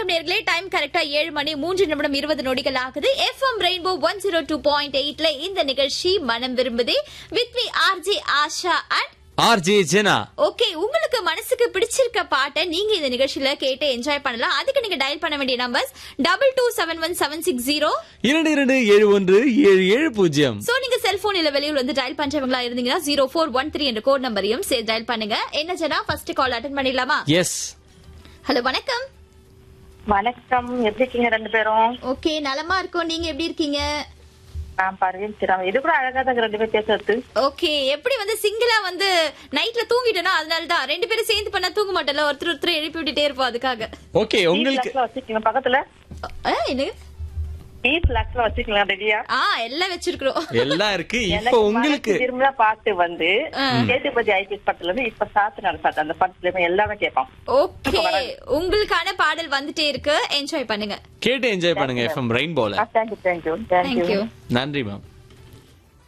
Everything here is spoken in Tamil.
வணக்கம் நேர்களே டைம் கரெக்டா ஏழு மணி மூன்று நிமிடம் இருபது நொடிகள் ஆகுது FM rainbow one zero two point எயிட்ல இந்த நிகழ்ச்சி மனம் விரும்புதே with me RJ Asha and RJ Jena okay உங்களுக்கு மனசுக்கு பிடிச்சிருக்க பாட்டை நீங்க இந்த நிகழ்ச்சியில கேட்டு என்ஜாய் பண்ணலாம் அதுக்கு நீங்க டயல் பண்ண வேண்டிய numbers double two seven one seven six zero இரண்டு இரண்டு ஏழு ஒன்று ஏழு ஏழு பூஜ்ஜியம் சோ நீங்க செல்போன் இல்ல வெளியூர் வந்து டயல் பண்றவங்களா இருந்தீங்கன்னா ஜீரோ ஃபோர் ஒன் த்ரீ என்ற கோட் நம்பரையும் சேர்த்து டயல் பண்ணுங்க என்ன ஜனா ஃபர்ஸ்ட் கால் அட்டன் பண்ணிடலாமா எஸ் ஹலோ வணக்கம் வணக்கம் எப்படி இருக்கீங்க ரெண்டு பேரும் ஓகே நலமா இருக்கோம் நீங்க எப்படி இருக்கீங்க நான் பர்வீன் சிராம் இது கூட அழகா தான் ரெண்டு பேரும் பேசுறது ஓகே எப்படி வந்து சிங்கிளா வந்து நைட்ல தூங்கிட்டேனா அதனால தான் ரெண்டு பேரும் சேர்ந்து பண்ணா தூங்க மாட்டல ஒருத்தர் ஒருத்தர் எழுப்பி விட்டுட்டே இருப்போம் அதுக்காக ஓகே உங்களுக்கு உங்களுக்கு வச்சிருக்கீங்க பக்கத்துல ஆ, என்ன டீ பிளாக்ஸ்ல வச்சிருக்கீங்களா ரெடியா ஆ எல்லாம் வச்சிருக்கிறோம் எல்லாம் இருக்கு இப்ப எனக்கு உங்களுக்கு மனசு திரும்ப பாட்டு வந்து சேதுபதி ஐபிஎஸ் படத்துல இருந்து இப்ப சாத்து நடசாத்து அந்த படத்துல இருந்து எல்லாமே கேட்போம் ஓகே உங்களுக்கான பாடல் வந்துட்டே இருக்கு என்ஜாய் பண்ணுங்க கேட்டு என்ஜாய் பண்ணுங்க எஃப்எம் ரெயின்போல தேங்க்யூ தேங்க்யூ தேங்க்யூ தேங்க்யூ நன்றி மேம்